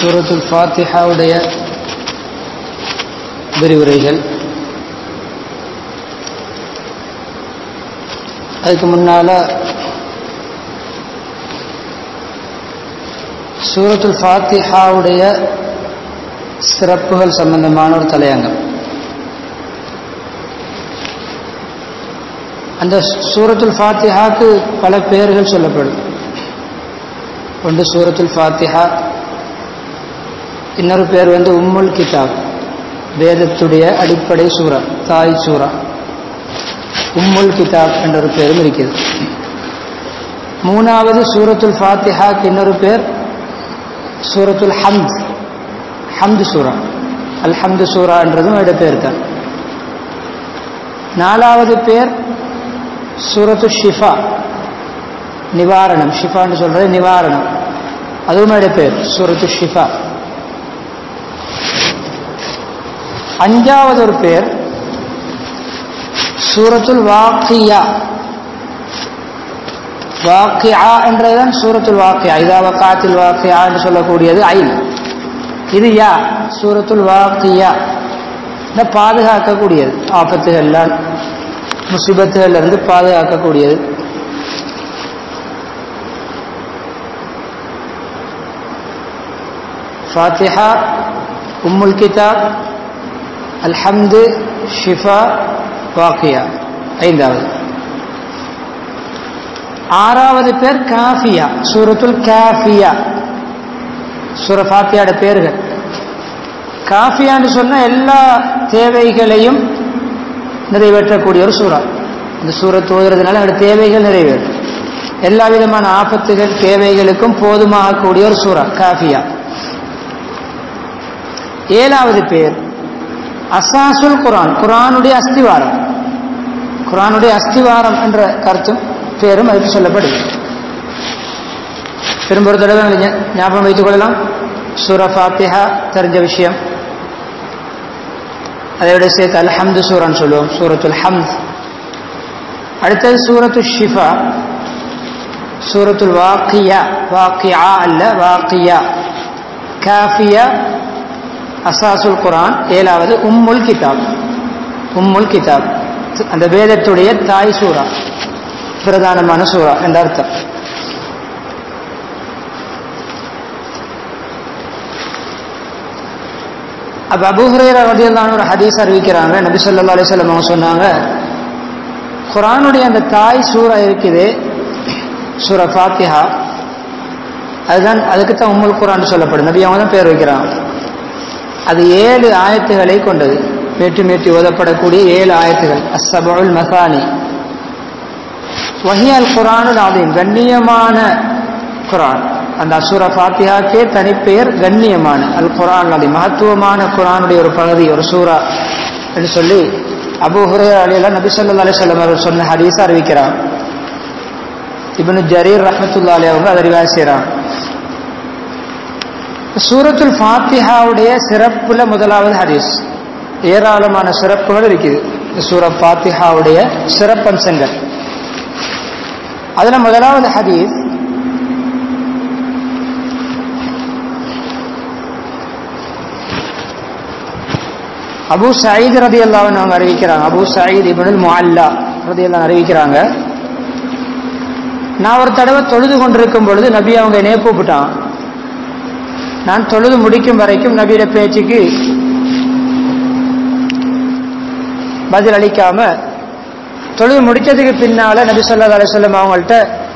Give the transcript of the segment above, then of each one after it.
சூரத்துல் ஃபாத்திஹாவுடைய விரிவுரைகள் அதுக்கு முன்னால சூரத்துல் ஃபாத்திஹாவுடைய சிறப்புகள் சம்பந்தமான ஒரு தலையங்கம் அந்த சூரத்துல் ஃபாத்திஹாக்கு பல பெயர்கள் சொல்லப்படும் ஒன்று சூரத்துல் ஃபாத்திஹா இன்னொரு பேர் வந்து உம்முல் கிதாப் வேதத்துடைய அடிப்படை சூறா தாய் சூறா உம்முல் கிதாப் என்ற ஒரு பேரும் இருக்கிறது மூணாவது சூரத்துல் ஃபாத்திஹாக்கு இன்னொரு பேர் சூரத்துல் ஹம்த் ஹம்து சூரா அல் ஹம்து சூரான்றதும் அவருடைய பேர் தான் நாலாவது பேர் சூரத்து ஷிஃபா நிவாரணம் ஷிஃபான்னு சொல்றது நிவாரணம் அதுவும் அவருடைய பேர் சூரத்து ஷிஃபா அஞ்சாவது ஒரு பேர் சூரத்துல் வாக்கியா வாக்கியா என்றதுதான் சூரத்துல் வாக்கியா இதா வக்காத்தில் வாக்கியா என்று சொல்லக்கூடியது ஐன் இது யா சூரத்துல் வாக்கியா இந்த பாதுகாக்கக்கூடியது ஆபத்துகள்லாம் முசிபத்துகள்ல இருந்து பாதுகாக்கக்கூடியது ஃபாத்திஹா உம்முல் கிதாப் அல்ஹம்து ஷிஃபா வாக்கியா ஐந்தாவது ஆறாவது பேர் காஃபியா சூரத்துல் காஃபியா சூர ஃபாத்தியாட பேர்கள் காஃபியான்னு சொன்ன எல்லா தேவைகளையும் நிறைவேற்றக்கூடிய ஒரு சூறா இந்த சூரத் ஓதுறதுனால அவருடைய தேவைகள் நிறைவேறும் எல்லா விதமான ஆபத்துகள் தேவைகளுக்கும் போதுமாகக்கூடிய ஒரு சூறா காஃபியா ஏழாவது பேர் அசாசுல் குரான் குரானுடைய அஸ்திவாரம் குரானுடைய அஸ்திவாரம் என்ற கருத்தும் பேரும் அதுக்கு சொல்லப்படுது திரும்ப ஒரு தடவை ஞாபகம் வைத்துக் கொள்ளலாம் சூர ஃபாத்திஹா தெரிஞ்ச விஷயம் அதோட சேர்த்து அல்ஹம்து சூரான்னு சொல்லுவோம் சூரத்துல் ஹம்த் அடுத்தது சூரத்து ஷிஃபா சூரத்துல் வாக்கியா வாக்கியா அல்ல வாக்கியா காஃபியா அசாசுல் குரான் ஏழாவது உம்முல் கிதாப் உம்முல் கிதாப் அந்த வேதத்துடைய தாய் சூரா பிரதானமான சூரா என்ற அர்த்தம் அப்ப அபுஹுரேரா ரதியல்லான ஒரு ஹதீஸ் அறிவிக்கிறாங்க நபி சொல்லா அலிஸ்லம் அவங்க சொன்னாங்க குரானுடைய அந்த தாய் சூறா இருக்குது சூரா ஃபாத்திஹா அதுதான் அதுக்கு தான் உம்முல் குரான் சொல்லப்படும் நபி அவங்க தான் பேர் வைக்கிறாங்க அது ஏழு ஆயத்துகளை கொண்டது மேட்டு மேட்டி ஓதப்படக்கூடிய ஏழு ஆயத்துகள் அஸ்ஸபுல் மசானி வஹியல் குரானு அதீம் கண்ணியமான குரான் அந்த அசுர ஃபாத்தியாக்கே தனிப்பெயர் கண்ணியமான அல் குரான் அதி மகத்துவமான குரானுடைய ஒரு பகுதி ஒரு சூரா என்று சொல்லி அபு ஹுரே அலியெல்லாம் நபி சொல்லா அலிசல்லம் அவர்கள் சொன்ன ஹதீஸ் அறிவிக்கிறான் இபனு ஜரீர் ரஹமத்துல்லா அலி அவங்க அதை ரிவாய் செய்கிறான் சூரத்துல் ஃபாத்திஹாவுடைய சிறப்புல முதலாவது ஹதீஸ் ஏராளமான சிறப்புகள் இருக்குது சூர ஃபாத்திஹாவுடைய சிறப்பம்சங்கள் அதுல முதலாவது ஹதீஸ் அபு சயீத் ரதி அல்லாவன் அவங்க அறிவிக்கிறாங்க அபு சயீத் இபனுல் முல்லா ரதி அல்லா அறிவிக்கிறாங்க நான் ஒரு தடவை தொழுது கொண்டிருக்கும் பொழுது நபி அவங்க என்னைய கூப்பிட்டான் நான் தொழுது முடிக்கும் வரைக்கும் நபியோட பேச்சுக்கு பதில் அளிக்காம தொழுது முடிச்சதுக்கு பின்னால நபி சொல்லா அலிசல்லம் அவங்கள்ட்ட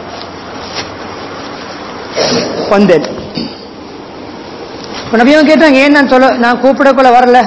வந்தேன் நபியும் கேட்டாங்க ஏன் நான் தொழு நான் கூப்பிடக்குள்ள வரல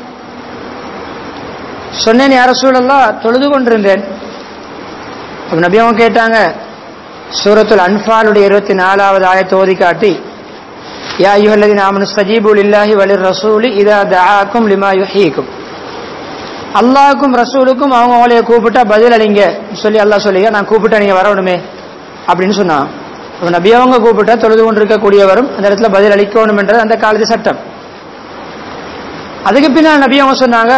சொன்னேன் யார சூழல்லாம் தொழுது கொண்டிருந்தேன் அப்ப நபியவங்க கேட்டாங்க சூரத்துல் அன்பாலுடைய இருபத்தி நாலாவது ஆயத்தை ஓதி காட்டி யா ஐயுஹல்லதி நாமனு ஸ்தஜீபுல் இல்லாஹி வலிர் ரசூலி இதா தஆக்கும் லிமா யுஹீக்கும் அல்லாஹ்வுக்கும் ரசூலுக்கும் அவங்க அவளைய கூப்பிட்டா பதில் அளிங்க சொல்லி அல்லாஹ் சொல்லிங்க நான் கூப்பிட்டா நீங்க வரணுமே அப்படின்னு சொன்னான் அப்ப நபி அவங்க கூப்பிட்டா தொழுது கொண்டிருக்கக்கூடியவரும் அந்த இடத்துல பதில் அளிக்கணும் என்றது அந்த காலத்து சட்டம் அதுக்கு பின்னால் நபி அவங்க சொன்னாங்க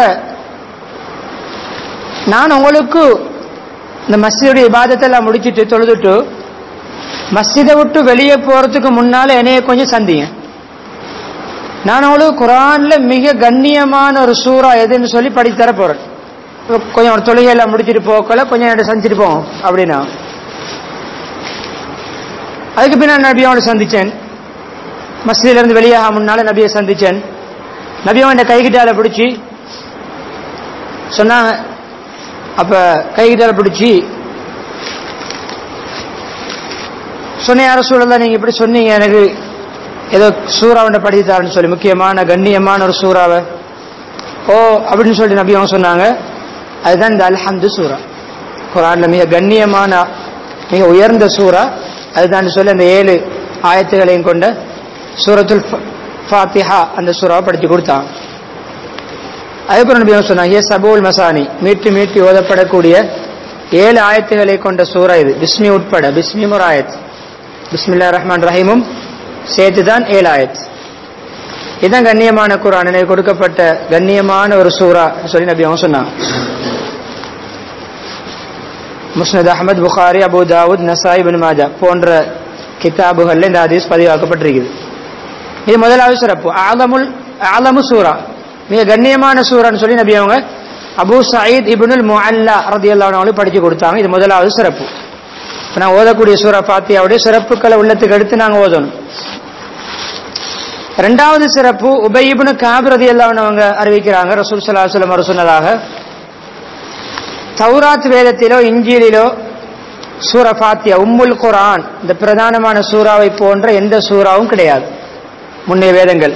நான் உங்களுக்கு இந்த மஸ்ஜிதுடைய இபாதத்தை எல்லாம் முடிச்சிட்டு தொழுதுட்டு மஸ்ஜிதை விட்டு வெளியே போறதுக்கு முன்னால என்னைய கொஞ்சம் சந்திங்க நான் அவளுக்கு குரான்ல மிக கண்ணியமான ஒரு சூறா எதுன்னு சொல்லி படித்து தர போறேன் கொஞ்சம் ஒரு தொழுகையெல்லாம் முடிச்சுட்டு போக்கல கொஞ்சம் நேரம் செஞ்சுட்டு போவோம் அப்படின்னா அதுக்கு பின்னாடி நபி அவனை சந்திச்சேன் மஸ்ஜிதில இருந்து வெளியாக முன்னால நபியை சந்திச்சேன் நபி அவன் கைகிட்டால பிடிச்சி சொன்னாங்க அப்ப கைகிட்டால பிடிச்சி சொன்ன யார சூழல நீங்க இப்படி சொன்னீங்க எனக்கு ஏதோ சூறாவண்ட படித்தாருன்னு சொல்லி முக்கியமான கண்ணியமான ஒரு சூறாவை ஓ அப்படின்னு சொல்லி நபி அவங்க சொன்னாங்க அதுதான் இந்த அல்ஹம்து சூரா குரான்ல மிக கண்ணியமான மிக உயர்ந்த சூரா அதுதான் சொல்லி அந்த ஏழு ஆயத்துகளையும் கொண்ட சூரத்துல் ஃபாத்திஹா அந்த சூறாவை படித்து கொடுத்தான் அதுக்கப்புறம் நபி அவங்க சொன்னாங்க ஏ சபூல் மசானி மீட்டு மீட்டி ஓதப்படக்கூடிய ஏழு ஆயத்துகளை கொண்ட சூறா இது பிஸ்மி உட்பட பிஸ்மி ஒரு ஆயத் பிஸ்மில்லா ரஹ்மான் ரஹீமும் சேர்த்து தான் ஏழு ஆயத் இதுதான் கண்ணியமான குரான் எனக்கு கொடுக்கப்பட்ட கண்ணியமான ஒரு சூறா சொல்லி நபி அவங்க சொன்னாங்க முஸ்னத் அஹமத் புகாரி அபு தாவூத் நசாய் பின் மாஜா போன்ற கிதாபுகள்ல இந்த ஹதீஸ் பதிவாக்கப்பட்டிருக்குது இது முதலாவது சிறப்பு ஆலமுல் ஆலமு சூரா மிக கண்ணியமான சூரான்னு சொல்லி நபி அவங்க அபு சயீத் இபுனுல் முஅல்லா ரதியல்லாஹு படிச்சு கொடுத்தாங்க இது முதலாவது சிறப்பு இப்ப நான் ஓதக்கூடிய சூரா பாத்தியாவுடைய சிறப்புகளை உள்ளத்துக்கு எடுத்து நாங்க ஓதணும் ரெண்டாவது சிறப்பு உபயிபுனு காபிரதி எல்லாம் அவங்க அறிவிக்கிறாங்க ரசூல் சலாஹலம் அவர் சொன்னதாக தௌராத் வேதத்திலோ இஞ்சியிலோ சூர பாத்தியா உம்முல் குரான் இந்த பிரதானமான சூறாவை போன்ற எந்த சூறாவும் கிடையாது முன்னைய வேதங்கள்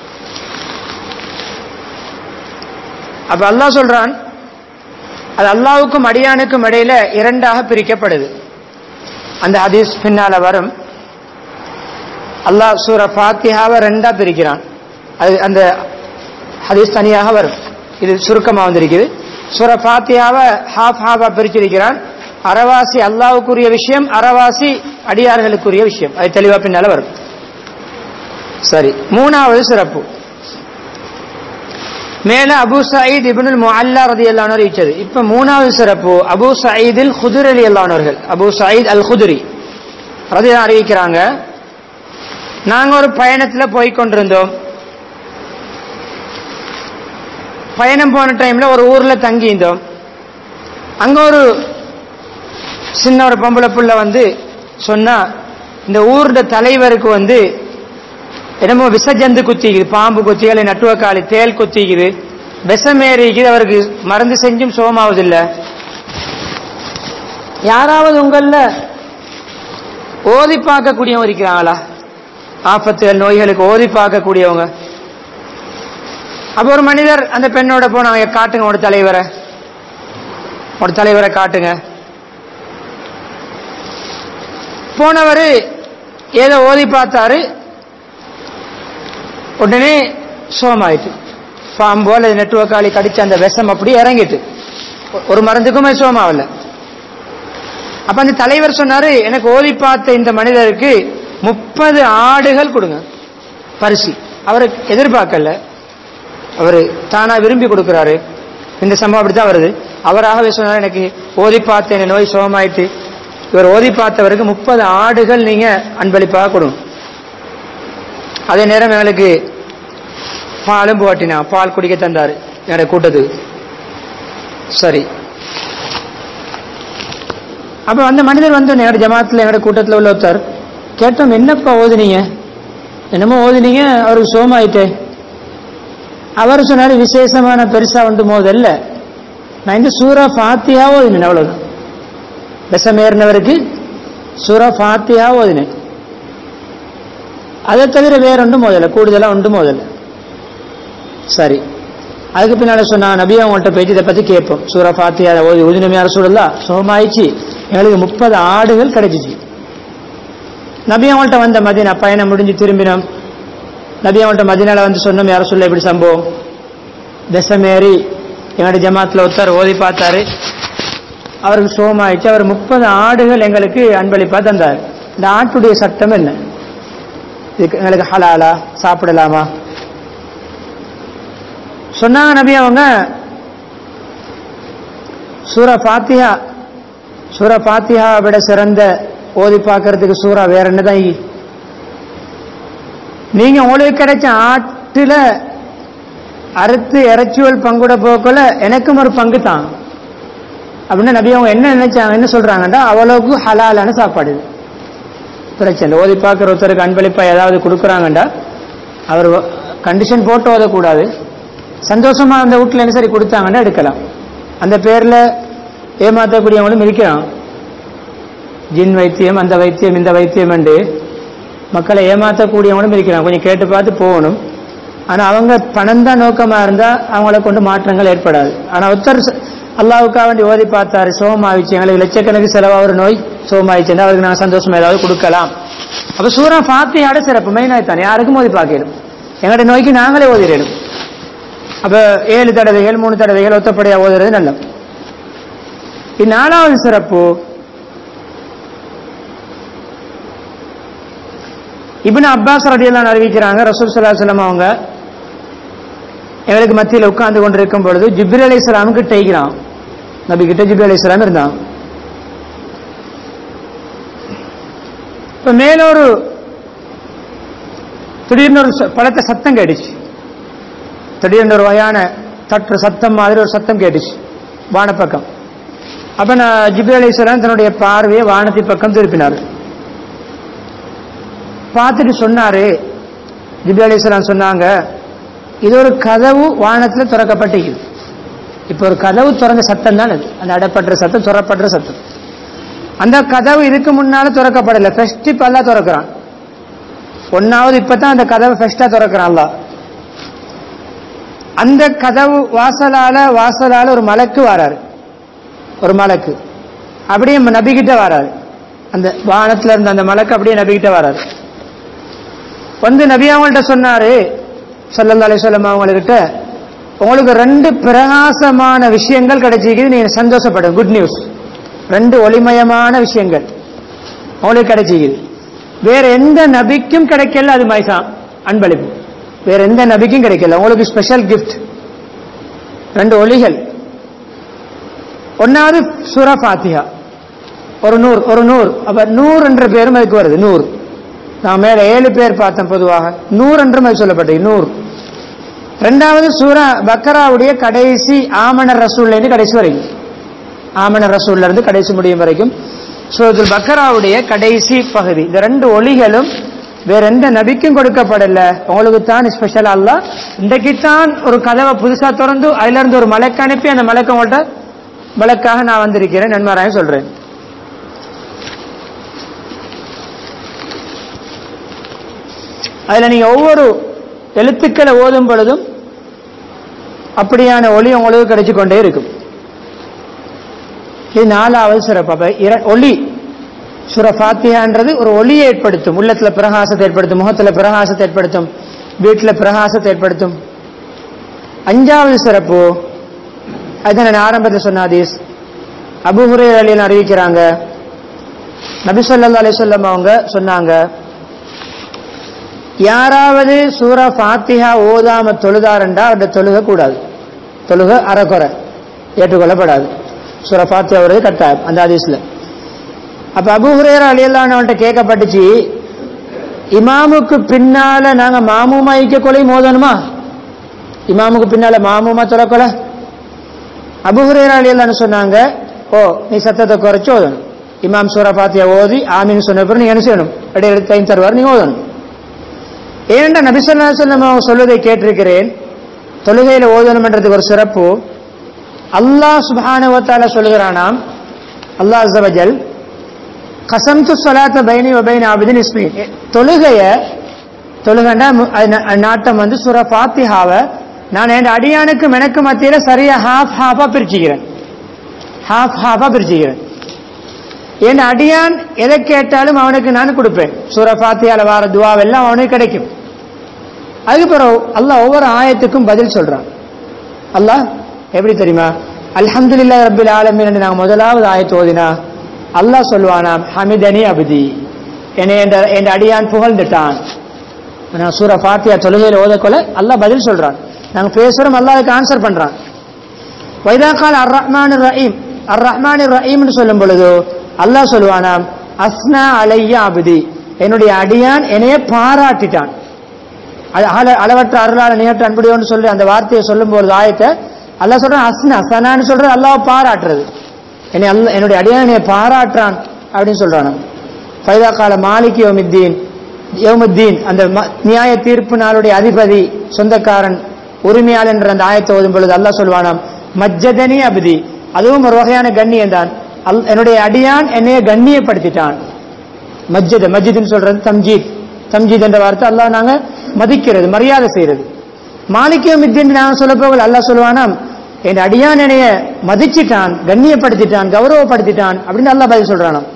அப்ப அல்லாஹ் சொல்றான் அது அல்லாவுக்கும் அடியானுக்கும் இடையில இரண்டாக பிரிக்கப்படுது அந்த ஹதீஸ் பின்னால வரும் அல்லாஹ் சூர ஃபாத்தியாவை ரெண்டா பிரிக்கிறான் அது அந்த ஹதீஸ் தனியாக வரும் இது சுருக்கமாக வந்திருக்குது சூர ஃபாத்தியாவை ஹாஃப் ஹாஃபா பிரிச்சிருக்கிறான் அறவாசி அல்லாவுக்குரிய விஷயம் அறவாசி அடியார்களுக்குரிய விஷயம் அது தெளிவா பின்னால வரும் சரி மூணாவது சிறப்பு மேல அபு சயீத் இபுனுல் முஅல்லா ரதி அல்லானவர் இச்சது இப்ப மூணாவது சிறப்பு அபு சயீதில் குதிர் அலி அல்லானவர்கள் அபு சயீத் அல் குதிரி ரதி அறிவிக்கிறாங்க நாங்க ஒரு பயணத்துல போய் கொண்டிருந்தோம் பயணம் போன டைம்ல ஒரு ஊர்ல தங்கி இருந்தோம் அங்க ஒரு சின்ன ஒரு பொம்பளை புள்ள வந்து சொன்னா இந்த ஊரோட தலைவருக்கு வந்து என்னமோ விஷஜந்து குத்திக்குது பாம்பு குத்திகள் நட்டுவக்காளி தேல் குத்திக்குது விஷமேறிக்குது அவருக்கு மருந்து செஞ்சும் சுகமாவதில்லை யாராவது உங்கள ஓதி பார்க்கக்கூடியவங்க இருக்கிறாங்களா ஆபத்துகள் நோய்களுக்கு ஓதி பார்க்கக்கூடியவங்க அப்ப ஒரு மனிதர் அந்த பெண்ணோட போனாங்க காட்டுங்க ஒரு தலைவரை ஒரு தலைவரை காட்டுங்க போனவர் ஏதோ ஓதி பார்த்தாரு உடனே சோமாயிட்டு பாம்போல் நெட்டுவக்காளி கடிச்ச அந்த விஷம் அப்படி இறங்கிட்டு ஒரு மருந்துக்குமே சோமாவல அப்ப அந்த தலைவர் சொன்னாரு எனக்கு ஓதி பார்த்த இந்த மனிதருக்கு முப்பது ஆடுகள் கொடுங்க பரிசு அவரு எதிர்பார்க்கல அவரு தானா விரும்பி கொடுக்கிறாரு இந்த சம்பவம் அப்படித்தான் வருது அவராகவே சொன்னார் எனக்கு ஓதி பார்த்த என்ன நோய் சுகமாயிட்டு இவர் ஓதி பார்த்தவருக்கு முப்பது ஆடுகள் நீங்க அன்பளிப்பாக கொடுங்க அதே நேரம் எங்களுக்கு பாலும் போட்டினா பால் குடிக்க தந்தாரு என்னோட கூட்டத்துக்கு சரி அப்ப அந்த மனிதர் வந்து எங்களோட ஜமாத்துல எங்களோட கூட்டத்தில் உள்ள ஒருத்தர் கேட்டோம் என்னப்பா ஓதுனீங்க என்னமோ ஓதுனீங்க அவருக்கு சோமாயிட்டே அவர் சொன்னாரு விசேஷமான பெருசா உண்டு மோதல்ல நான் இந்த சூரா ஃபாத்தியா ஓதினேன் அவ்வளவுதான் விஷமேறினவருக்கு சூரா ஃபாத்தியா ஓதினேன் அதை தவிர வேற ஒன்றும் மோதல கூடுதலா ஒன்றும் மோதல சரி அதுக்கு பின்னால சொன்னா நபி அவங்கள்ட்ட போயிட்டு இதை பத்தி கேட்போம் சூரா ஃபாத்தியா ஓதி ஊதினமே யார சூழலாம் சுகமாயிடுச்சு எங்களுக்கு முப்பது ஆடுகள் கிடைச்சிச்சு நபி அவங்கள்ட்ட வந்த மதினா பயணம் முடிஞ்சு திரும்பினோம் நபி அவங்கள்ட்ட மதினால வந்து சொன்னோம் யார சொல்ல இப்படி சம்பவம் தசமேறி எங்களுடைய ஜமாத்துல ஒருத்தர் ஓதி பார்த்தாரு அவருக்கு சோமாயிடுச்சு அவர் முப்பது ஆடுகள் எங்களுக்கு அன்பளிப்பா தந்தார் இந்த ஆட்டுடைய சட்டம் என்ன இதுக்கு எங்களுக்கு ஹலாலா சாப்பிடலாமா சொன்னாங்க நபி அவங்க சூரா பாத்தியா சூரா பாத்தியா விட சிறந்த ஓதி பார்க்கறதுக்கு சூறா வேற என்னதான் இ- நீங்க உங்களுக்கு கிடைச்ச ஆட் ஆட்டுல அறுத்து இறைச்சிவல் பங்குட போக்கல எனக்கும் ஒரு பங்கு தான் அப்படின்னு நபி அவங்க என்ன நினைச்சாங்க என்ன சொல்றாங்கன்னா அவ்வளவுக்கு ஹலாலான சாப்பாடு இது பிரச்சனை ஓதி பார்க்குற ஒருத்தருக்கு அன்பளிப்பா ஏதாவது கொடுக்குறாங்கண்டா அவர் கண்டிஷன் போட்டு ஓதக்கூடாது சந்தோஷமா அந்த வீட்டில் என்ன சரி கொடுத்தாங்கன்னா எடுக்கலாம் அந்த பேர்ல ஏமாற்றக்கூடியவங்களும் இருக்கிறான் ஜின் வைத்தியம் அந்த வைத்தியம் இந்த வைத்தியம் என்று மக்களை ஏமாற்றக்கூடியவங்களும் இருக்கிறான் கொஞ்சம் கேட்டு பார்த்து போகணும் ஆனா அவங்க பணம் தான் நோக்கமா இருந்தா அவங்கள கொண்டு மாற்றங்கள் ஏற்படாது ஆனா ஒருத்தர் ச- அல்லாவுக்காக வேண்டி ஓதி பார்த்தாரு சோகமாயிடுச்சு எங்களுக்கு லட்சக்கணக்கு செலவா ஒரு நோய் சோகமாயிடுச்சுன்னா அவருக்கு நாங்கள் சந்தோஷமா ஏதாவது கொடுக்கலாம் அப்ப சூரா ஃபாத்தியாட சிறப்பு மெயினாக தான் யாருக்கும் ஓதி பார்க்கணும் எங்களுடைய நோய்க்கு நாங்களே ஓதிடணும் அப்ப ஏழு தடவைகள் மூணு தடவைகள் ஒத்தப்படையா ஓதுறது நல்லது இந்நாலாவது சிறப்பு இப்னு அப்பாஸ் ரடியெல்லாம் அறிவிக்கிறாங்க ரசூல் ஸல்லல்லாஹு அலைஹி வஸல்லம் அவங்க எங்களுக்கு மத்தியில் உட்கார்ந்து கொண்டிருக்கும் பொழுது ஜிப்ரி அலை இஸ்லாமுக்கு டெய்கிறான் நபி கிட்ட ஜிப்ரி அலை இஸ்லாம் இருந்தான் இப்ப மேல ஒரு திடீர்னு ஒரு ச- பலத்த சத்தம் கேட்டுச்சு திடீர்னு ஒரு வகையான தட்டு சத்தம் மாதிரி ஒரு சத்தம் கேட்டுச்சு வானப்பக்கம் அப்ப நான் ஜிப்ரி அலை இஸ்லாம் தன்னுடைய பார்வையை வானத்தி பக்கம் திருப்பினார் பார்த்துட்டு சொன்னாரு ஜிப்ரி அலை இஸ்லாம் சொன்னாங்க இது ஒரு கதவு வானத்தில் திறக்கப்பட்டிருக்குது இப்போ ஒரு கதவு திறந்த சத்தம் தான் அது அந்த அடப்படுற சத்தம் துறப்படுற சத்தம் அந்த கதவு இதுக்கு முன்னால திறக்கப்படல ஃபர்ஸ்ட் இப்ப எல்லாம் திறக்கிறான் ஒன்னாவது இப்பதான் அந்த கதவை ஃபர்ஸ்டா திறக்கிறான் அல்லாஹ் அந்த கதவு வாசலால வாசலால ஒரு மலக்கு வராரு ஒரு மலக்கு அப்படியே நபிகிட்ட வராரு அந்த வானத்துல இருந்த அந்த மலக்கு அப்படியே நபிகிட்ட வராரு வந்து நபி அவங்கள்ட்ட சொன்னாரு சல்லல்லா அலிஸ்வலம் அவங்ககிட்ட உங்களுக்கு ரெண்டு பிரகாசமான விஷயங்கள் கிடைச்சிருக்குது நீங்க சந்தோஷப்படும் குட் நியூஸ் ரெண்டு ஒளிமயமான விஷயங்கள் உங்களுக்கு கிடைச்சிக்குது வேற எந்த நபிக்கும் கிடைக்கல அது மைசான் அன்பளிப்பு வேற எந்த நபிக்கும் கிடைக்கல உங்களுக்கு ஸ்பெஷல் கிஃப்ட் ரெண்டு ஒளிகள் ஒன்னாவது சூரா ஃபாத்திஹா ஒரு நூறு ஒரு நூறு அப்ப நூறு என்ற பேரும் அதுக்கு வருது நூறு நான் மேல ஏழு பேர் பார்த்தேன் பொதுவாக நூறு என்றும் அது சொல்லப்பட்டது நூறு ரெண்டாவது சூரா பக்கராவுடைய கடைசி ஆமணர் ரசூல்ல இருந்து கடைசி வரைக்கும் ஆமணர் ரசூல்ல இருந்து கடைசி முடியும் வரைக்கும் சூரத்துல் பக்கராவுடைய கடைசி பகுதி இந்த ரெண்டு ஒளிகளும் வேற எந்த நபிக்கும் கொடுக்கப்படல உங்களுக்கு தான் ஸ்பெஷல் அல்ல இன்றைக்கு தான் ஒரு கதவை புதுசா திறந்து அதுல இருந்து ஒரு மலைக்கு அனுப்பி அந்த மலைக்கு உங்கள்கிட்ட மலைக்காக நான் வந்திருக்கிறேன் நன்மாராயம் சொல்றேன் அதுல நீங்க ஒவ்வொரு எழுத்துக்களை ஓதும் பொழுதும் அப்படியான ஒளி உங்களுக்கு கிடைச்சு கொண்டே இருக்கும் இது நாலாவது சிறப்பு அப்ப இர- ஒளி சுர ஃபாத்தியான்றது ஒரு ஒளியை ஏற்படுத்தும் உள்ளத்துல பிரகாசத்தை ஏற்படுத்தும் முகத்துல பிரகாசத்தை ஏற்படுத்தும் வீட்டுல பிரகாசத்தை ஏற்படுத்தும் அஞ்சாவது சிறப்பு அதுதான் நான் ஆரம்பத்தில் சொன்ன ஹதீஸ் அபு ஹுரைரா அலின்னு அறிவிக்கிறாங்க நபி ஸல்லல்லாஹு அலைஹி வஸல்லம் அவங்க சொன்னாங்க யாராவது சூரா ஃபாத்திஹா ஓதாம தொழுதாரண்டா அவருடைய தொழுக கூடாது தொழுக அறக்குறை ஏற்றுக்கொள்ளப்படாது சூரா ஃபாத்திஹா வருது கட்டாயம் அந்த ஹதீஸ்ல அப்ப அபு ஹுரேரா அலியல்லானவன்ட்ட கேட்கப்பட்டுச்சு இமாமுக்கு பின்னால நாங்க மாமூமா ஐக்க கொலை மோதணுமா இமாமுக்கு பின்னால மாமூமா தொலைக்கொலை அபு ஹுரேரா அலியல்லான்னு சொன்னாங்க ஓ நீ சத்தத்தை குறைச்சு ஓதணும் இமாம் சூரா ஃபாத்தியா ஓதி ஆமின்னு சொன்ன பிறகு நீ என்ன செய்யணும் இடையில டைம் தருவார் நீ ஓதணும் ஏனென்றா நபிசல்லா சொல்லம் அவங்க சொல்வதை கேட்டிருக்கிறேன் தொழுகையில ஓதணும்ன்றதுக்கு ஒரு சிறப்பு அல்லாஹ் சுபானுவத்தால சொல்லுகிறானாம் அல்லாஹ் ஜவஜல் கசம்து சொலாத்த பைனி வபைன் ஆபிதின் இஸ்மி தொழுகைய தொழுகண்டா மு- அது நா- நாட்டம் வந்து சுர ஃபாத்திஹாவை நான் என் அடியானுக்கும் எனக்கு மத்தியில சரியா ஹாஃப் ஹாஃபா பிரிச்சுக்கிறேன் ஹாஃப் ஹாஃபா பிரிச்சுக்கிறேன் என் அடியான் எதை கேட்டாலும் அவனுக்கு நான் கொடுப்பேன் சூர ஃபாத்தியால வார துவாவெல்லாம் அவனுக்கு கிடைக்கும் அதுக்கு பிறகு அல்லாஹ் ஒவ்வொரு ஆயத்துக்கும் பதில் சொல்றான் அல்லாஹ் எப்படி தெரியுமா அல்ஹம்துலில்லாஹி ரப்பில் ஆலமீன் என்று நாங்க முதலாவது ஆயத்து ஓதினா அல்லாஹ் சொல்லுவானாம் ஹமிதனி அபதி என்னை என்ற என் அடியான் புகழ்ந்துட்டான் நான் சூர ஃபாத்தியா தொழுகையில் ஓதக்கொள்ள அல்லாஹ் பதில் சொல்றான் நாங்க பேசுறோம் அல்லாஹ் அதுக்கு ஆன்சர் பண்றான் வைதா கால் அர் ரஹ்மான் ரஹீம் அர் ரஹ்மான் ரஹீம்னு சொல்லும் பொழுது அல்லாஹ் சொல்லுவானாம் அஸ்னா அலையா அபதி என்னுடைய அடியான் என்னைய பாராட்டிட்டான் அது அள- அளவற்ற அருளால நிகழ்த்த அன்புடையோன்னு சொல்லி அந்த வார்த்தையை சொல்லும்போது ஆயத்தை அல்லாஹ் சொல்றான் அஸ்னா சனான்னு சொல்றது அல்லாஹ் பாராட்டுறது என்னை அல்ல என்னுடைய அடியான் என்னை பாராட்டுறான் அப்படின்னு சொல்றான் ஃபைதா கால மாலிக் யோமித்தீன் யோமுத்தீன் அந்த ம- நியாய தீர்ப்பு நாளுடைய அதிபதி சொந்தக்காரன் உரிமையாளர் என்ற அந்த ஆயத்தை ஓதும் பொழுது அல்லாஹ் சொல்வானாம் மஜ்ஜதனி அபதி அதுவும் ஒரு வகையான கண்ணியம் தான் அல்- என்னுடைய அடியான் என்னைய கண்ணியப்படுத்திட்டான் மஜ்ஜத் மஜ்ஜித்னு சொல்றது தம்ஜீத் தம்ஜீத் என்ற வார்த்தை அல்லாஹ் நாங்க மதிக்கிறது மரியாதை செய்யறது மாலிக்கியம் மித்தின்னு நாங்க சொல்ல போகல அல்லாஹ் சொல்லுவானாம் என் அடியான் என்னைய மதிச்சிட்டான் கண்ணியப்படுத்திட்டான் கௌரவப்படுத்திட்டான் அப்படின்னு அல்லாஹ் பதில் சொல்றானாம்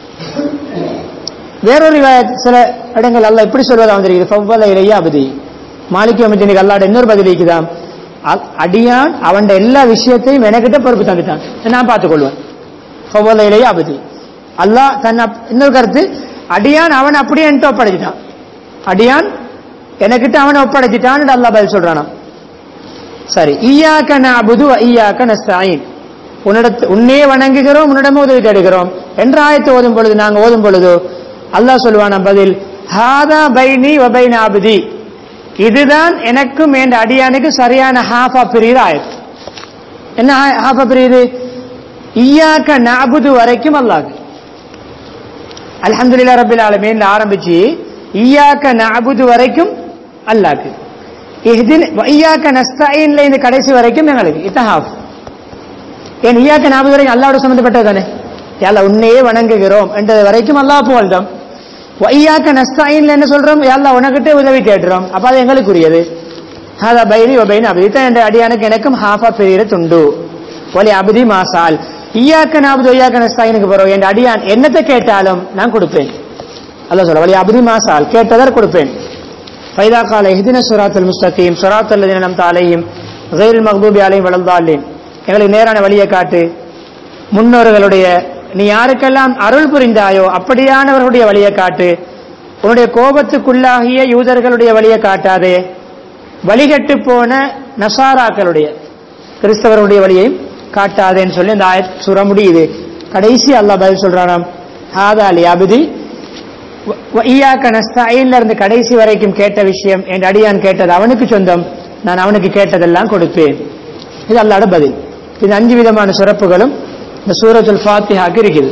வேறொரு ரிவாயத் சில இடங்கள் அல்லாஹ் இப்படி சொல்வதா வந்திருக்குது ஃபவ்வல இலையா அபதி மாலிக்கியம் மித்தினுக்கு அல்லாட இன்னொரு பதில் இருக்குதாம் அ- அடியான் அவன் எல்லா விஷயத்தையும் எனக்கிட்ட பொறுப்பு தந்துட்டான் நான் பார்த்துக்கொள்வேன் ஃபவ்வல இலையா அபதி அல்லாஹ் தன் அப்- இன்னொரு கருத்து அடியான் அவன் அப்படியே என்கிட்ட ஒப்படைச்சிட்டான் அடியான் எனக்கிட்ட அவனை ஒப்படைச்சிட்டான்னு அல்லாஹ் பதில் சொல்றானாம் சரி ஈயாக்க நஅபுது வ ஈயாக்க நஸ்தஈன் உன்னிடத்து உன்னே வணங்குகிறோம் உன்னிடமே உதவி தேடுகிறோம் என்ற ஆயத்தை ஓதும் பொழுது நாங்க ஓதும் பொழுது அல்லாஹ் சொல்லுவான பதில் ஹாதா பைனி வ பைன அபுதி இதுதான் எனக்கும் என் அடியானுக்கு சரியான ஹாஃபா பிரியுது ஆயத் என்ன ஹாஃபா பிரியுது ஈயாக்க நஅபுது வரைக்கும் அல்லாஹ் அல்ஹம்துலில்லாஹ் ரப்பில் ஆலமீன் ஆரம்பிச்சு ஈயாக்க நஅபுது வரைக்கும் அல்லாஹ்க்கு இஹ்தின் வையாக்க நஸ்தாயின்ல இந்த கடைசி வரைக்கும் எங்களுக்கு இத்தஹாஃப் ஏன் ஈயாக்க நாபது வரைக்கும் அல்லாவோட சம்பந்தப்பட்டது தானே யாழ்லா உன்னையே வணங்குகிறோம் என்றது வரைக்கும் அல்லாஹ் புகழ்ந்தோம் வையாக்க நஸ்தாயின்ல என்ன சொல்றோம் யாழ்லா உனக்கிட்டே உதவி தேடுறோம் அப்ப அது எங்களுக்குரியது ஹாதா பைரி வபைன் அபதி தான் என்ற அடியானுக்கு எனக்கும் ஹாஃபா பெரிய துண்டு ஒலி அபதி மாசால் ஈயாக்க நாபது ஒய்யாக்க நஸ்தாயினுக்கு போறோம் என் அடியான் என்னத்தை கேட்டாலும் நான் கொடுப்பேன் அல்லாஹ் சொல்ல வலி அபதி மாசால் கேட்டதர் கொடுப்பேன் فإذا قال اهدنا الصراط المستقيم صراط الذين أنعمت عليهم غير المغضوب عليهم ولا الضالين எங்களுக்கு நேரான வழியை காட்டு முன்னோர்களுடைய நீ யாருக்கெல்லாம் அருள் புரிந்தாயோ அப்படியானவர்களுடைய வழியை காட்டு உன்னுடைய கோபத்துக்குள்ளாகிய யூதர்களுடைய வழியை காட்டாதே வழிகட்டு போன நசாராக்களுடைய கிறிஸ்தவர்களுடைய வழியையும் காட்டாதேன்னு சொல்லி இந்த ஆயத் சுர முடியுது கடைசி அல்லாஹ் பதில் சொல்றானாம் ஹாதா அலி அபுதி ஈயாக்க நஸ்தாயின்ல இருந்து கடைசி வரைக்கும் கேட்ட விஷயம் என் அடியான் கேட்டது அவனுக்கு சொந்தம் நான் அவனுக்கு கேட்டதெல்லாம் கொடுப்பேன் இது அல்லாட பதில் இது அஞ்சு விதமான சிறப்புகளும் இந்த சூரத்துல் ஃபாத்திஹாக்கு இருக்குது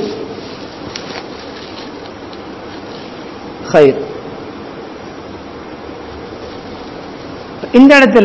ஹைர் இந்த இடத்துல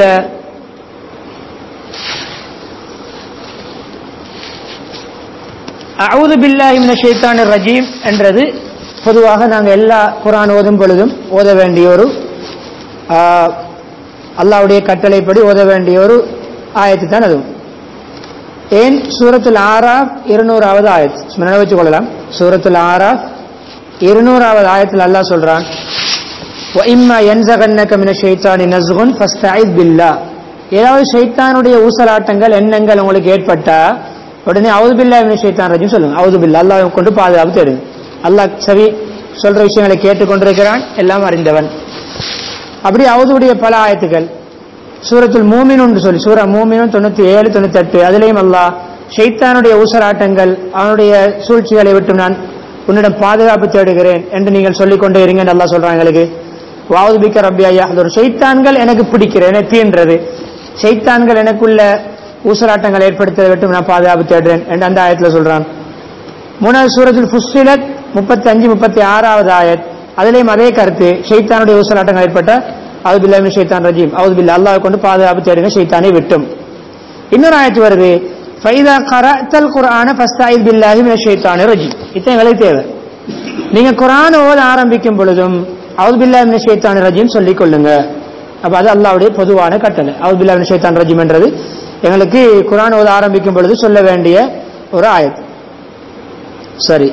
அவுது பில்லாஹி மின ஷைத்தானிர் ரஜீம் என்றது பொதுவாக நாங்கள் எல்லா குரான் ஓதும் பொழுதும் ஓத வேண்டிய ஒரு ஆ, அல்லாஹ்வுடைய கட்டளைப்படி ஓத வேண்டிய ஒரு ஆயத்து தான் அதுவும் ஏன் சூரத்துல் ஆராஃப் இருநூறாவது ஆயத் நினைவு வச்சுக் கொள்ளலாம் சூரத்துல் ஆராஃப் இருநூறாவது ஆயத்தில் அல்லாஹ் சொல்றான் وَإِمَّا يَنزَغَنَّكَ مِنَ الشَّيْطَانِ نَزْغٌ فَاسْتَعِذْ بِاللَّهِ ஏதாவது ஷைத்தானுடைய ஊசலாட்டங்கள் எண்ணங்கள் உங்களுக்கு ஏற்பட்டா உடனே அவுது பில்லா மின ஷைத்தான் ரஜிம் சொல்லுங்க அவுது பில்லா அல்லாஹ் கொண்டு பாதுகாப்பு தேடுங்க அல்லாஹ் சரி சொல்ற விஷயங்களை கேட்டுக்கொண்டிருக்கிறான் எல்லாம் அறிந்தவன் அப்படி அவுதுடைய பல ஆயத்துகள் சூரத்துல் மூமின் என்று சொல்லி சூரா மூமினும் தொண்ணூத்தி ஏழு தொண்ணூத்தி எட்டு அதுலயும் அல்லாஹ் ஷைத்தானுடைய ஊசலாட்டங்கள் அவனுடைய சூழ்ச்சிகளை விட்டு நான் உன்னிடம் பாதுகாப்பு தேடுகிறேன் என்று நீங்கள் சொல்லிக் கொண்டே இருங்கன்னு அல்லாஹ் சொல்றான் எங்களுக்கு வாவுது பிக்க ரப்பி ஐயா அது ஒரு ஷைத்தான்கள் எனக்கு பிடிக்கிறது எனக்கு தீன்றது ஷைத்தான்கள் எனக்குள்ள ஊசலாட்டங்கள் ஏற்படுத்ததை விட்டு நான் பாதுகாப்பு தேடுறேன் என்று அந்த ஆயத்துல சொல்றான் மூணாவது சூரத்தில் ஃபுஸ்ஸிலத் முப்பத்தி அஞ்சு முப்பத்தி ஆறாவது ஆயத் அதுலயும் அதே கருத்து ஷைத்தானுடைய ஊசலாட்டங்கள் ஏற்பட்ட அவுது பில்லாமி ஷைத்தான் ரஜீம் அவுது பில்லா அல்லாஹ் கொண்டு பாதுகாப்பு தேடுங்க ஷைத்தானை விட்டும் இன்னொரு ஆயத்து வருது ஃபைதா கரத்தல் குர்ஆன ஃபஸ்தாயித் பில்லாஹி மின ஷைத்தானி ரஜீம் இத்தனை விலை தேவை நீங்க குர்ஆன் ஓத ஆரம்பிக்கும் பொழுதும் அவுது பில்லாஹி மின ஷைத்தானி ரஜீம் சொல்லிக் கொள்ளுங்க அப்ப அது அல்லாஹ்வுடைய பொதுவான கட்டளை அவுது பில்லாஹி மின ஷைத்தான் ரஜீம் என்றது எங்களுக்கு குர்ஆன் ஓத ஆரம்பிக்கும் பொழுது சொல்ல வேண்டிய ஒரு ஆயத்து சரி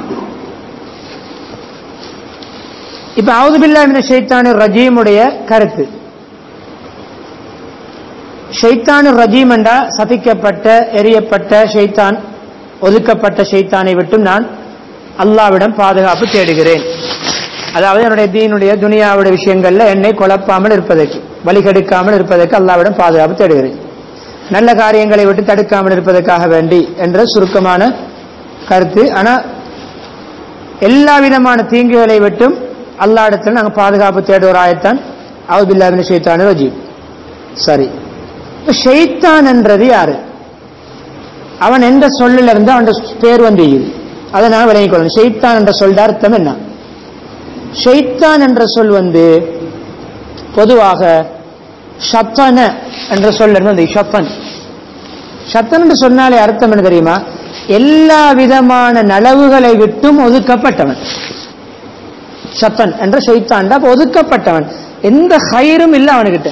இப்ப அவுது பில்லாஹி மின ஷைத்தானி ரஜீமுடைய கருத்து ஷைத்தானு ரஜீம் என்றா சபிக்கப்பட்ட எரியப்பட்ட ஷைத்தான் ஒதுக்கப்பட்ட ஷைத்தானை விட்டும் நான் அல்லாவிடம் பாதுகாப்பு தேடுகிறேன் அதாவது என்னுடைய தீனுடைய துனியாவுடைய விஷயங்கள்ல என்னை குழப்பாமல் இருப்பதற்கு வழிகெடுக்காமல் இருப்பதற்கு அல்லாவிடம் பாதுகாப்பு தேடுகிறேன் நல்ல காரியங்களை விட்டு தடுக்காமல் இருப்பதற்காக வேண்டி என்ற சுருக்கமான கருத்து ஆனா எல்லா விதமான தீங்குகளை விட்டும் அல்லாடத்தில் நாங்கள் பாதுகாப்பு தேடுவோர் ஆயத்தான் அவுபில்லாபின் ஷைத்தான் ரஜீம் சரி இப்ப ஷைத்தான் என்றது யாரு அவன் என்ற சொல்லில் இருந்து அவன் பேர் வந்து அதை நான் விளங்கிக் கொள்ளணும் ஷைத்தான் என்ற சொல்ற அர்த்தம் என்ன ஷைத்தான் என்ற சொல் வந்து பொதுவாக ஷத்தன என்ற சொல் இருந்து வந்து ஷத்தன் ஷத்தன் என்று சொன்னாலே அர்த்தம் என்ன தெரியுமா எல்லா விதமான நலவுகளை விட்டும் ஒதுக்கப்பட்டவன் ஷத்தன் என்ற ஷைத்தாண்டா அப்ப ஒதுக்கப்பட்டவன் எந்த ஹைரும் இல்லை அவனுக்கிட்ட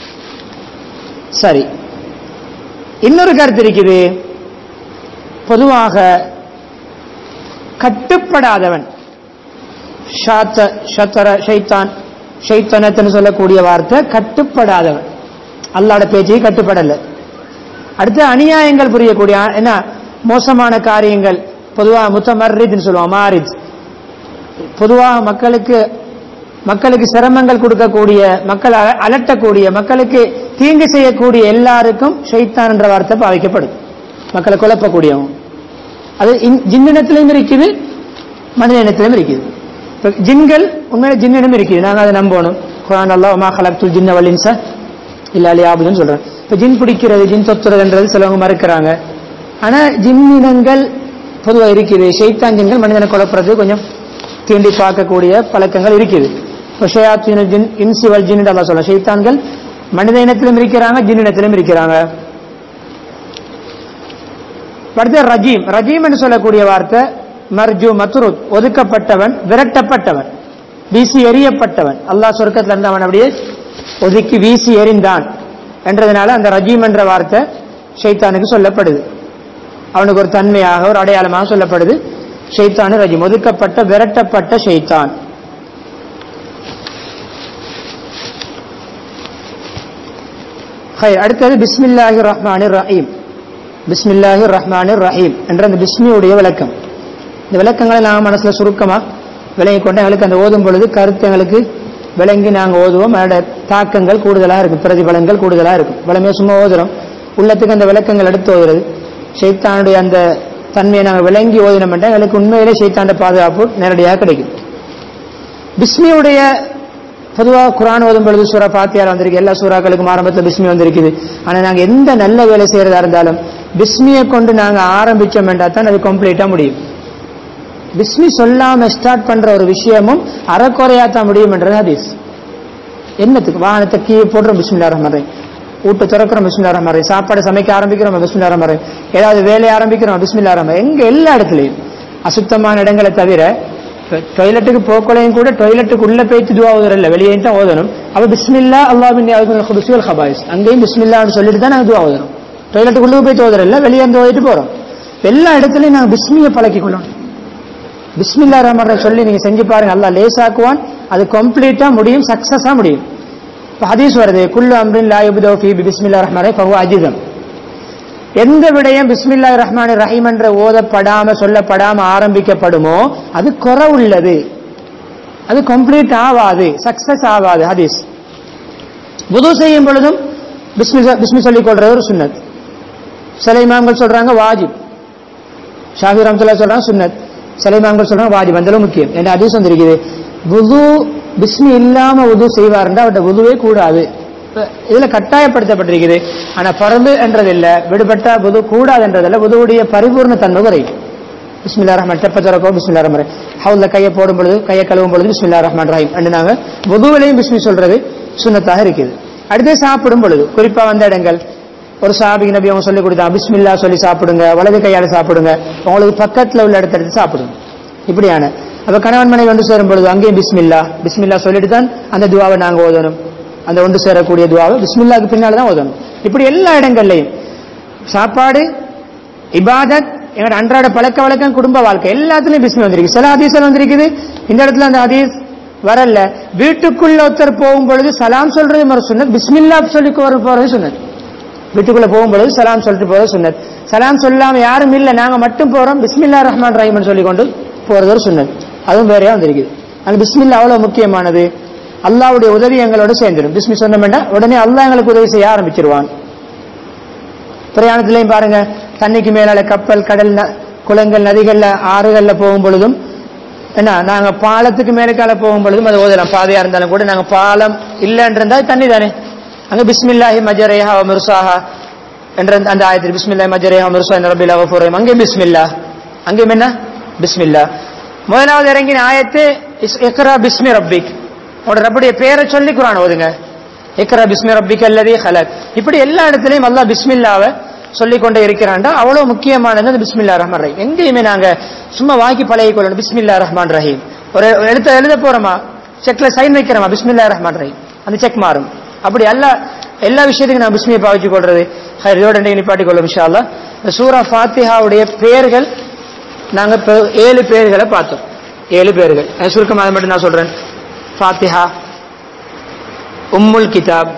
சரி இன்னொரு கருத்து இருக்குது பொதுவாக கட்டுப்படாதவன் ஷாத்த ஷத்தர ஷைத்தான் ஷைத்தனத்துன்னு சொல்லக்கூடிய வார்த்தை கட்டுப்படாதவன் அல்லாட பேச்சையும் கட்டுப்படல அடுத்து அநியாயங்கள் புரியக்கூடிய என்ன மோசமான காரியங்கள் பொதுவாக முத்தமர்ரித்னு சொல்லுவோம் மாரித் பொதுவாக மக்களுக்கு மக்களுக்கு சிரமங்கள் கொடுக்கக்கூடிய மக்கள் அல- அலட்டக்கூடிய மக்களுக்கு தீங்கு செய்யக்கூடிய எல்லாருக்கும் ஷைத்தான் என்ற வார்த்தை பாவிக்கப்படும் மக்களை குழப்பக்கூடியவன் அது இன்- ஜின்னினத்திலும் இருக்குது மனித இனத்திலும் இருக்குது இப்ப ஜின்கள் உண்மையில ஜின்னிடம் இருக்குது நாங்க அதை நம்பணும் குரான் அல்லா மா கலக்துல் ஜின்ன வல்லின்ச இல்லாலி ஆபுதுன்னு சொல்றேன் இப்ப ஜின் பிடிக்கிறது ஜின் தொத்துறதுன்றது சிலவங்க மறுக்கிறாங்க ஆனா ஜின்னினங்கள் பொதுவாக இருக்குது ஷைத்தான் ஜின்கள் மனிதனை குழப்புறது கொஞ்சம் தீண்டி பார்க்கக்கூடிய பழக்கங்கள் இருக்குது இப்போ ஷயாத்தின் ஜின் இன்சிவல் ஜின் அல்லா சொல்ல ஷைத்தான்கள் மனித இனத்திலும் இருக்கிறாங்க ஜின் இனத்திலும் இருக்கிறாங்க அடுத்து ரஜீம் ரஜீம் என்று சொல்லக்கூடிய வார்த்தை மர்ஜு மத்ருத் ஒதுக்கப்பட்டவன் விரட்டப்பட்டவன் வீசி எறியப்பட்டவன் அல்லாஹ் சொர்க்கத்தில் இருந்து அவன் அப்படியே ஒதுக்கி வீசி எறிந்தான் என்றதுனால அந்த ரஜீம் என்ற வார்த்தை ஷைத்தானுக்கு சொல்லப்படுது அவனுக்கு ஒரு தன்மையாக ஒரு அடையாளமாக சொல்லப்படுது ஷைத்தானு ரஜீம் ஒதுக்கப்பட்ட விரட்டப்பட்ட ஷைத்தான் ஹை, அடுத்தது பிஸ்மில்லாஹி ரஹ்மானிர் ரஹீம் பிஸ்மில்லாஹி ரஹ்மானிர் ரஹீம் என்ற அந்த பிஸ்மியுடைய விளக்கம் இந்த விளக்கங்களை நாம் மனசுல சுருக்கமா விளங்கி கொண்டு எங்களுக்கு அந்த ஓதும் பொழுது கருத்து எங்களுக்கு விளங்கி நாங்கள் ஓதுவோம் அதோட தாக்கங்கள் கூடுதலாக இருக்கும் பிரதிபலன்கள் கூடுதலாக இருக்கும் வளமையாக சும்மா ஓதுறோம் உள்ளத்துக்கு அந்த விளக்கங்கள் எடுத்து ஓதுறது ஷைத்தானுடைய அந்த தன்மையை நாங்கள் விளங்கி ஓதினோம்னா எங்களுக்கு உண்மையிலே ஷைத்தாண்ட பாதுகாப்பு நேரடியாக கிடைக்கும் பிஸ்மியுடைய பொதுவாக குரான் ஓதும் பொழுது சூரா பாத்தியார் வந்திருக்கு எல்லா சூறாக்களுக்கும் ஆரம்பத்தில் பிஸ்மி வந்திருக்குது ஆனால் நாங்கள் எந்த நல்ல வேலை செய்யறதா இருந்தாலும் பிஸ்மியை கொண்டு நாங்கள் ஆரம்பிச்சோம் தான் அது கம்ப்ளீட்டா முடியும் பிஸ்மி சொல்லாம ஸ்டார்ட் பண்ற ஒரு விஷயமும் அறக்குறையா தான் முடியும்ன்றது ஹதீஸ் என்னத்துக்கு வாகனத்தை கீழே போடுறோம் பிஸ்மில்லா ரஹ்மான் ரஹீம் வீட்டு திறக்கிறோம் பிஸ்மில்லா ரஹ்மான் ரஹீம் சாப்பாடு சமைக்க ஆரம்பிக்கிறோம் பிஸ்மில்லா ரஹ்மான் ரஹீம் ஏதாவது வேலையை ஆரம்பிக்கிறோம் பிஸ்மில்லா ரஹ்மான் எங்க எல்லா இடத்துலையும் அசுத்தமான இடங்களை தவிர டொய்லெட்டுக்கு போக்கலையும் கூட டொய்லெட்டுக்கு உள்ள போயிட்டு துவா ஓதுறல வெளியே தான் ஓதணும் அப்ப பிஸ்மில்லா அல்லாஹின் குதுசுவல் ஹபாயிஸ் அங்கேயும் பிஸ்மில்லான்னு சொல்லிட்டு தான் நாங்கள் துவா ஓதுறோம் டொய்லெட்டுக்குள்ள போயிட்டு ஓதுறல வெளியே இருந்து ஓதிட்டு போறோம் எல்லா இடத்துலையும் நாங்கள் பிஸ்மியை பழக்கிக் கொள்ளணும் பிஸ்மில்லா ரஹ்மான் சொல்லி நீங்க செஞ்சு பாருங்க அல்லாஹ் லேசாக்குவான் அது கம்ப்ளீட்டா முடியும் சக்சஸா முடியும் இப்ப ஹதீஸ் வருது குல்லு அம்ரின் லா யுப்தோ ஃபீ பிஸ்மில்லா ரஹ்மான் ஃபஹு அஜிதம் எந்த விடயம் பிஸ்மில்லா ரஹ்மான் ரஹீம் என்ற ஓதப்படாம சொல்லப்படாம ஆரம்பிக்கப்படுமோ அது குறவுள்ளது அது கம்ப்ளீட் ஆகாது சக்சஸ் ஆகாது ஹதீஸ் புது செய்யும் பொழுதும் பிஸ்மி பிஸ்மி சொல்லிக் கொள்றது ஒரு சுன்னத் சில இமாம்கள் சொல்றாங்க வாஜிப் ஷாஃபி ரம்சல்லா சொல்றாங்க சுன்னத் சில இமாம்கள் சொல்றாங்க வாஜிப் அந்த அளவு முக்கியம் என்ன ஹதீஸ் வந்திருக்குது புது பிஸ்மி இல்லாம உது செய்வாருண்டா அவர்கிட்ட புதுவே கூடாது இப்ப இதுல கட்டாயப்படுத்தப்பட்டிருக்குது ஆனா பரந்து என்றது இல்ல விடுபட்டா புது கூடாது என்றதில்ல புதுவுடைய பரிபூர்ண தன்மை குறையும் பிஸ்மில்லா ரஹ்மான் தெப்ப திறக்கோ பிஸ்மில்லா ரஹ்மான் ரஹீம். ஹவுல்ல கையை போடும் பொழுது கையை கழுவும் பொழுது பிஸ்மில்லா ரஹ்மான் ரஹீம் என்று நாங்க புதுவிலையும் பிஸ்மி சொல்றது சுன்னத்தாக இருக்குது அடுத்து சாப்பிடும் பொழுது குறிப்பா வந்த இடங்கள் ஒரு சாபிக்கு நபி அவங்க சொல்லி கொடுத்தாங்க பிஸ்மில்லா சொல்லி சாப்பிடுங்க வலது கையால சாப்பிடுங்க உங்களுக்கு பக்கத்துல உள்ள இடத்த எடுத்து சாப்பிடுங்க இப்படியான அப்ப கணவன் மனைவி ஒன்று சேரும் பொழுது அங்கேயும் பிஸ்மில்லா பிஸ்மில்லா சொல்லிட்டு தான் அந்த துவாவை நாங்க ஓதணும் அந்த ஒன்று சேரக்கூடிய துவாவை பிஸ்மில்லாக்கு பின்னால தான் ஓதணும் இப்படி எல்லா இடங்கள்லையும் சாப்பாடு இபாதத் எங்களோட அன்றாட பழக்க வழக்கம் குடும்ப வாழ்க்கை எல்லாத்துலயும் பிஸ்மி வந்திருக்கு சில ஹதீஸ்ல வந்திருக்குது இந்த இடத்துல அந்த ஹதீஸ் வரல வீட்டுக்குள்ள ஒருத்தர் போகும் பொழுது சலாம் சொல்றது ஒரு சுன்னத் பிஸ்மில்லா சொல்லி வர போறது சுன்னத் வீட்டுக்குள்ள போகும்பொழுது சலாம் சொல்லிட்டு போறது சுன்னத் சலாம் சொல்லாம யாரும் இல்ல நாங்க மட்டும் போறோம் பிஸ்மில்லா ரஹ்மான் ரஹீம் சொல்லி கொண்டு போறது ஒரு சுன்னத் அதுவும் வேறையா வந்திருக்குது அந்த பிஸ்மில்லா அவ்வளவு முக்கியமானது அல்லாவுடைய உதவி எங்களோட சேர்ந்துடும் பிஸ்மி சொன்னோம்னா உடனே அல்லாஹ் எங்களுக்கு உதவி செய்ய ஆரம்பிச்சிருவான் பிரயாணத்திலையும் பாருங்க தண்ணிக்கு மேலால கப்பல் கடல் ந- குளங்கள் நதிகள்ல ஆறுகள்ல போகும் பொழுதும் என்ன நாங்க பாலத்துக்கு மேலக்கால போகும் பொழுதும் அது ஓதலாம் பாதையா இருந்தாலும் கூட நாங்க பாலம் இல்லைன்னு இருந்தா தண்ணி தானே அங்க பிஸ்மில்லாஹி மஜரேஹா மிர்சாஹா என்ற அந்த- அந்த ஆயத்தில் பிஸ்மில்லாஹி மஜரேஹா மிர்சா என்ற ரபில் அவஃபுரையும் அங்கே பிஸ்மில்லா அங்கேயும் என்ன பிஸ்மில்லா முதலாவது இறங்கின ஆயத்து இஸ்- இக்ரா பிஸ்மி ரப்பிக் உங்களோட ரப்புடைய பேரை சொல்லி குரான் ஓதுங்க இக்ரா பிஸ்மி ரப்பிக் அல்லதி ஹலக் இப்படி எல்லா இடத்துலயும் அல்லாஹ் பிஸ்மில்லாவை சொல்லிக் கொண்டே இருக்கிறான்டா அவ்வளவு முக்கியமானது அந்த பிஸ்மில்லா ரஹ்மான் ரஹீம் எங்கேயுமே நாங்க சும்மா வாக்கி பழகி கொள்ளணும் பிஸ்மில்லா ரஹ்மான் ரஹீம் ஒரு எழுத்த எழுத போறோமா செக்ல சைன் வைக்கிறோமா பிஸ்மில்லா ரஹ்மான் ரஹீம் அந்த செக் மாறும் அப்படி அல்ல எல்லா விஷயத்துக்கும் நான் பிஸ்மியை பாவிச்சு கொள்றது ஹைர், இதோட இன்றைக்கு நிப்பாட்டி கொள்ளும் இன்ஷா அல்லாஹ். இந்த சூரா ஃபாத்திஹாவுடைய பெயர்கள் நாங்க இப்ப ஏழு பேர்களை பார்த்தோம் ஏழு பேர்கள் அது சுருக்கமாக அதை மட்டும் நான் சொல்றேன் ஃபாத்திஹா உம்முல் கிதாப்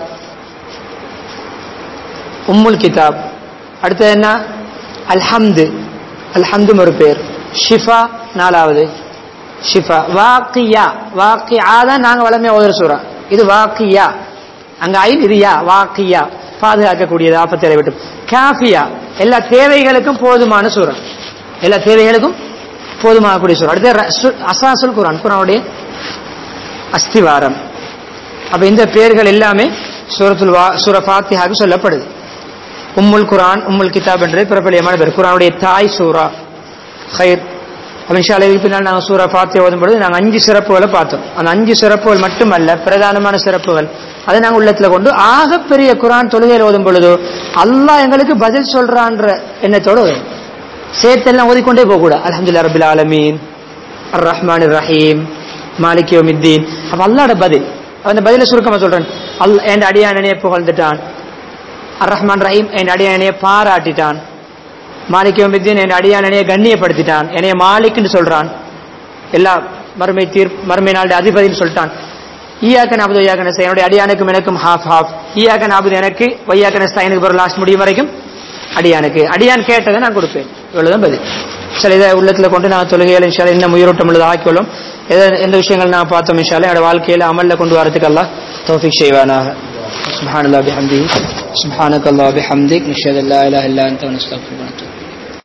உம்முல் கிதாப் அடுத்தது என்ன அல்ஹம்து அல்ஹம்தும் ஒரு பேர் ஷிஃபா நாலாவது ஷிஃபா வாக்கியா வாக்கியா தான் நாங்க வளமையா ஓதுற சூறா இது வாக்கியா அங்க ஐன் இது யா வாக்கியா பாதுகாக்கக்கூடியது ஆபத்தை விட்டு காஃபியா எல்லா தேவைகளுக்கும் போதுமான சூறா எல்லா தேவைகளுக்கும் போதுமாகக்கூடிய சூறா அடுத்து ர- சு- அசாசுல் குரான் குரானுடைய அஸ்திவாரம் அப்ப இந்த பெயர்கள் எல்லாமே சூரத்துல் வா சூர ஃபாத்திஹாக்கு சொல்லப்படுது உம்முல் குரான் உம்முல் கிதாப் என்று பிரபலியமான பேர் குரானுடைய தாய் சூரா ஹைர் அப்ப இன்ஷா அல்லாஹ் இதுக்கு பின்னால் நாங்கள் சூரா ஃபாத்திஹா ஓதும் பொழுது நாங்கள் அஞ்சு சிறப்புகளை பார்த்தோம் அந்த அஞ்சு சிறப்புகள் மட்டுமல்ல பிரதானமான சிறப்புகள் அதை நாங்கள் உள்ளத்துல கொண்டு ஆகப்பெரிய குரான் தொழுகையில் ஓதும் பொழுது அல்லாஹ் எங்களுக்கு பதில் சொல்றான்ற எண்ணத்தோடு ஓதும் சேர்த்தெல்லாம் ஓதிக்கொண்டே போகக்கூடாது அல்ஹம்துலில்லாஹ் ரபில் ஆலமீன் அர் ரஹ்மான் ரஹீம் மாலிக் யோமித்தீன் அப்ப அல்லாட பதில் அந்த பதில சுருக்கமா சொல்றேன் அல் என் அடியானனையே புகழ்ந்துட்டான் அர் ரஹ்மான் ரஹீம் என் அடியானனையே பாராட்டிட்டான் மாலிக் யோமித்தீன் என் அடியானனையே கண்ணியப்படுத்திட்டான் என்னைய மாலிக்னு சொல்றான் எல்லா மறுமை தீர் மறுமை நாளுடைய அதிபதினு சொல்லிட்டான் ஈயாக்க நாபது ஒய்யாக்க நஸ்தா என்னுடைய அடியானுக்கும் எனக்கும் ஹாஃப் ஹாஃப் ஈயாக்க நாபது எனக்கு ஒய்யாக்க நஸ்தா எனக்கு பிறகு லாஸ்ட் முடியும் வரைக்கும் அடியானுக்கு அடியான் கேட்டதை நான் கொடுப்பேன் இவ்வளவுதான் பதில் சில இதை உள்ளத்துல கொண்டு நான் தொழுகையில் இன்ஷால இன்னும் உயிரோட்டம் உள்ளது ஆக்கிக்கொள்ளும் எதை எந்த விஷயங்கள் நான் பார்த்தோம் இன்ஷால என்னோட வாழ்க்கையில அமல்ல கொண்டு வரதுக்கு அல்லாஹ் தௌஃபிக் செய்வானாக سبحان الله بحمده سبحانك الله وبحمدك نشهد ان لا اله الا انت ونستغفرك ونتوب